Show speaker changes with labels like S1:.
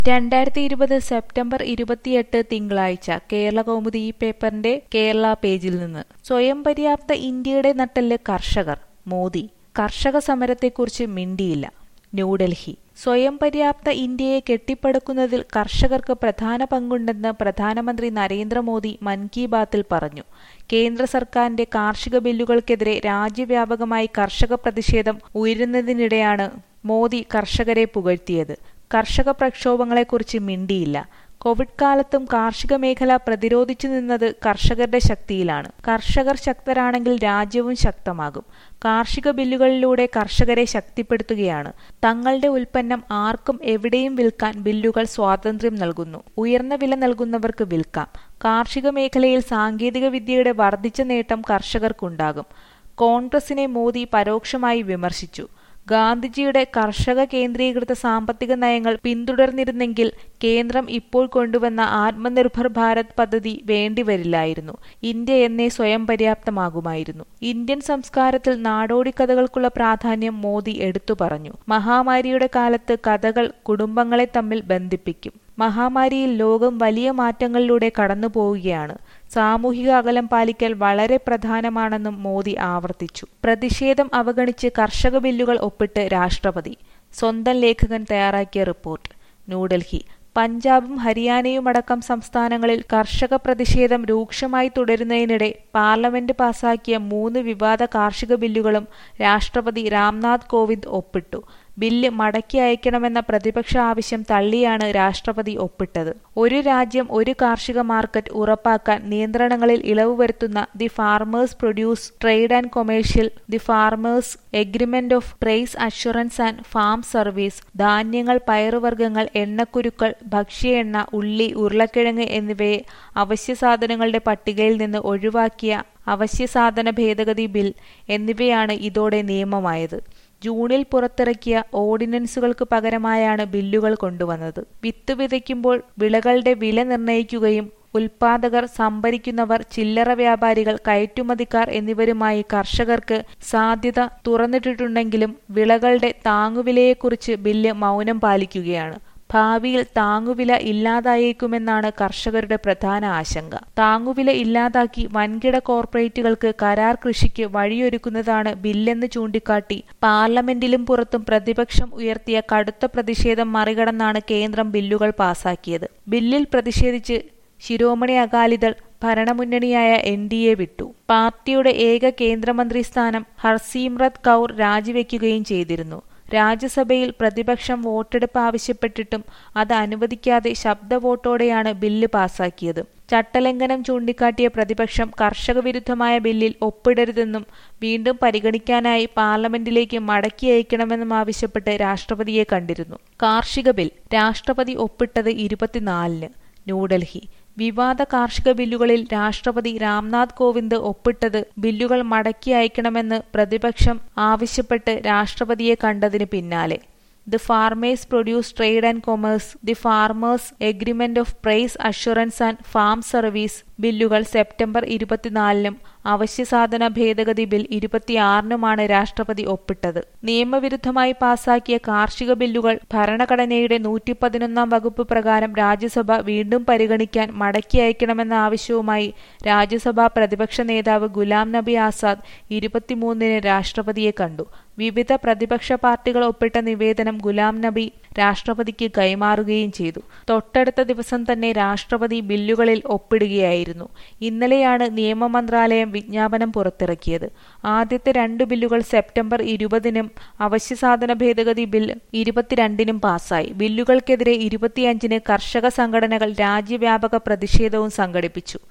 S1: രണ്ടായിരത്തി ഇരുപത് സെപ്റ്റംബർ ഇരുപത്തിയെട്ട് തിങ്കളാഴ്ച കേരളകൗമുദി ഈ പേപ്പറിന്റെ കേരള പേജിൽ നിന്ന് സ്വയം പര്യാപ്ത ഇന്ത്യയുടെ നട്ടെല്ല് കർഷകർ മോദി കർഷക സമരത്തെക്കുറിച്ച് മിണ്ടിയില്ല ന്യൂഡൽഹി സ്വയം പര്യാപ്ത ഇന്ത്യയെ കെട്ടിപ്പടുക്കുന്നതിൽ കർഷകർക്ക് പ്രധാന പങ്കുണ്ടെന്ന് പ്രധാനമന്ത്രി നരേന്ദ്രമോദി മൻ കി ബാത്തിൽ പറഞ്ഞു കേന്ദ്ര സർക്കാരിന്റെ കാർഷിക ബില്ലുകൾക്കെതിരെ രാജ്യവ്യാപകമായി കർഷക പ്രതിഷേധം ഉയരുന്നതിനിടെയാണ് മോദി കർഷകരെ പുകഴ്ത്തിയത് കർഷക പ്രക്ഷോഭങ്ങളെക്കുറിച്ച് മിണ്ടിയില്ല കോവിഡ് കാലത്തും കാർഷിക മേഖല പ്രതിരോധിച്ചു നിന്നത് കർഷകരുടെ ശക്തിയിലാണ് കർഷകർ ശക്തരാണെങ്കിൽ രാജ്യവും ശക്തമാകും കാർഷിക ബില്ലുകളിലൂടെ കർഷകരെ ശക്തിപ്പെടുത്തുകയാണ് തങ്ങളുടെ ഉൽപ്പന്നം ആർക്കും എവിടെയും വിൽക്കാൻ ബില്ലുകൾ സ്വാതന്ത്ര്യം നൽകുന്നു ഉയർന്ന വില നൽകുന്നവർക്ക് വിൽക്കാം കാർഷിക മേഖലയിൽ സാങ്കേതിക വിദ്യയുടെ വർദ്ധിച്ച നേട്ടം കർഷകർക്കുണ്ടാകും കോൺഗ്രസിനെ മോദി പരോക്ഷമായി വിമർശിച്ചു ഗാന്ധിജിയുടെ കർഷക കേന്ദ്രീകൃത സാമ്പത്തിക നയങ്ങൾ പിന്തുടർന്നിരുന്നെങ്കിൽ കേന്ദ്രം ഇപ്പോൾ കൊണ്ടുവന്ന ആത്മനിർഭർ ഭാരത് പദ്ധതി വേണ്ടിവരില്ലായിരുന്നു ഇന്ത്യ എന്നേ സ്വയം പര്യാപ്തമാകുമായിരുന്നു ഇന്ത്യൻ സംസ്കാരത്തിൽ നാടോടി കഥകൾക്കുള്ള പ്രാധാന്യം മോദി എടുത്തു പറഞ്ഞു മഹാമാരിയുടെ കാലത്ത് കഥകൾ കുടുംബങ്ങളെ തമ്മിൽ ബന്ധിപ്പിക്കും മഹാമാരിയിൽ ലോകം വലിയ മാറ്റങ്ങളിലൂടെ കടന്നു പോവുകയാണ് സാമൂഹിക അകലം പാലിക്കൽ വളരെ പ്രധാനമാണെന്നും മോദി ആവർത്തിച്ചു പ്രതിഷേധം അവഗണിച്ച് കർഷക ബില്ലുകൾ ഒപ്പിട്ട് രാഷ്ട്രപതി സ്വന്തം ലേഖകൻ തയ്യാറാക്കിയ റിപ്പോർട്ട് ന്യൂഡൽഹി പഞ്ചാബും ഹരിയാനയുമടക്കം സംസ്ഥാനങ്ങളിൽ കർഷക പ്രതിഷേധം രൂക്ഷമായി തുടരുന്നതിനിടെ പാർലമെന്റ് പാസാക്കിയ മൂന്ന് വിവാദ കാർഷിക ബില്ലുകളും രാഷ്ട്രപതി രാംനാഥ് കോവിന്ദ് ഒപ്പിട്ടു ബില്ല് മടക്കി അയക്കണമെന്ന പ്രതിപക്ഷ ആവശ്യം തള്ളിയാണ് രാഷ്ട്രപതി ഒപ്പിട്ടത് ഒരു രാജ്യം ഒരു കാർഷിക മാർക്കറ്റ് ഉറപ്പാക്കാൻ നിയന്ത്രണങ്ങളിൽ ഇളവ് വരുത്തുന്ന the farmers produce trade and commercial the farmers agreement of price assurance and farm service ധാന്യങ്ങൾ പയറുവർഗ്ഗങ്ങൾ എണ്ണക്കുരുക്കൾ ഭക്ഷ്യ എണ്ണ ഉള്ളി ഉരുളക്കിഴങ്ങ് എന്നിവയെ അവശ്യ സാധനങ്ങളുടെ പട്ടികയിൽ നിന്ന് ഒഴിവാക്കിയ അവശ്യ സാധന ഭേദഗതി ബിൽ എന്നിവയാണ് ഇതോടെ നിയമമായത് ജൂണിൽ പുറത്തിറക്കിയ ഓർഡിനൻസുകൾക്ക് പകരമായാണ് ബില്ലുകൾ കൊണ്ടുവന്നത് വിത്ത് വിതയ്ക്കുമ്പോൾ വിളകളുടെ വില നിർണ്ണയിക്കുകയും ഉൽപാദകർ സംഭരിക്കുന്നവർ ചില്ലറ വ്യാപാരികൾ കയറ്റുമതിക്കാർ എന്നിവരുമായി കർഷകർക്ക് സാധ്യത തുറന്നിട്ടിട്ടുണ്ടെങ്കിലും വിളകളുടെ താങ്ങുവിലയെക്കുറിച്ച് ബില്ല് മൗനം പാലിക്കുകയാണ് ഭാവിയിൽ താങ്ങുവില ഇല്ലാതായേക്കുമെന്നാണ് കർഷകരുടെ പ്രധാന ആശങ്ക താങ്ങുവില ഇല്ലാതാക്കി വൻകിട കോർപ്പറേറ്റുകൾക്ക് കരാർ കൃഷിക്ക് വഴിയൊരുക്കുന്നതാണ് ബില്ലെന്ന് ചൂണ്ടിക്കാട്ടി പാർലമെന്റിലും പുറത്തും പ്രതിപക്ഷം ഉയർത്തിയ കടുത്ത പ്രതിഷേധം മറികടന്നാണ് കേന്ദ്രം ബില്ലുകൾ പാസാക്കിയത് ബില്ലിൽ പ്രതിഷേധിച്ച് ശിരോമണി അകാലിദൾ ഭരണമുന്നണിയായ എൻ ഡി എ വിട്ടു പാർട്ടിയുടെ ഏക കേന്ദ്രമന്ത്രി സ്ഥാനം ഹർസീമ്രത് കൗർ രാജിവെക്കുകയും ചെയ്തിരുന്നു രാജ്യസഭയിൽ പ്രതിപക്ഷം വോട്ടെടുപ്പ് ആവശ്യപ്പെട്ടിട്ടും അത് അനുവദിക്കാതെ ശബ്ദ വോട്ടോടെയാണ് ബില്ല് പാസാക്കിയത് ചട്ടലംഘനം ചൂണ്ടിക്കാട്ടിയ പ്രതിപക്ഷം കർഷക വിരുദ്ധമായ ബില്ലിൽ ഒപ്പിടരുതെന്നും വീണ്ടും പരിഗണിക്കാനായി പാർലമെന്റിലേക്ക് മടക്കി അയക്കണമെന്നും ആവശ്യപ്പെട്ട് രാഷ്ട്രപതിയെ കണ്ടിരുന്നു കാർഷിക ബിൽ രാഷ്ട്രപതി ഒപ്പിട്ടത് ഇരുപത്തിനാലിന് ന്യൂഡൽഹി വിവാദ കാർഷിക ബില്ലുകളിൽ രാഷ്ട്രപതി രാംനാഥ് കോവിന്ദ് ഒപ്പിട്ടത് ബില്ലുകൾ മടക്കി അയക്കണമെന്ന് പ്രതിപക്ഷം ആവശ്യപ്പെട്ട് രാഷ്ട്രപതിയെ കണ്ടതിന് പിന്നാലെ the farmers produce trade and commerce the farmers agreement of price assurance and farm service ബില്ലുകൾ സെപ്റ്റംബർ ഇരുപത്തിനാലിനും അവശ്യസാധന ഭേദഗതി ബിൽ ഇരുപത്തിയാറിനുമാണ് രാഷ്ട്രപതി ഒപ്പിട്ടത് നിയമവിരുദ്ധമായി പാസാക്കിയ കാർഷിക ബില്ലുകൾ ഭരണഘടനയുടെ നൂറ്റി പതിനൊന്നാം വകുപ്പ് പ്രകാരം രാജ്യസഭ വീണ്ടും പരിഗണിക്കാൻ മടക്കി അയക്കണമെന്ന ആവശ്യവുമായി രാജ്യസഭാ പ്രതിപക്ഷ നേതാവ് ഗുലാം നബി ആസാദ് ഇരുപത്തിമൂന്നിന് രാഷ്ട്രപതിയെ കണ്ടു വിവിധ പ്രതിപക്ഷ പാർട്ടികൾ ഒപ്പിട്ട നിവേദനം ഗുലാം നബി രാഷ്ട്രപതിക്ക് കൈമാറുകയും ചെയ്തു തൊട്ടടുത്ത ദിവസം തന്നെ രാഷ്ട്രപതി ബില്ലുകളിൽ ഒപ്പിടുകയായിരുന്നു ഇന്നലെയാണ് നിയമ മന്ത്രാലയം വിജ്ഞാപനം പുറത്തിറക്കിയത് ആദ്യത്തെ രണ്ട് ബില്ലുകൾ സെപ്റ്റംബർ ഇരുപതിനും അവശ്യസാധന ഭേദഗതി ബിൽ ഇരുപത്തിരണ്ടിനും പാസായി ബില്ലുകൾക്കെതിരെ ഇരുപത്തിയഞ്ചിന് കർഷക സംഘടനകൾ രാജ്യവ്യാപക പ്രതിഷേധവും സംഘടിപ്പിച്ചു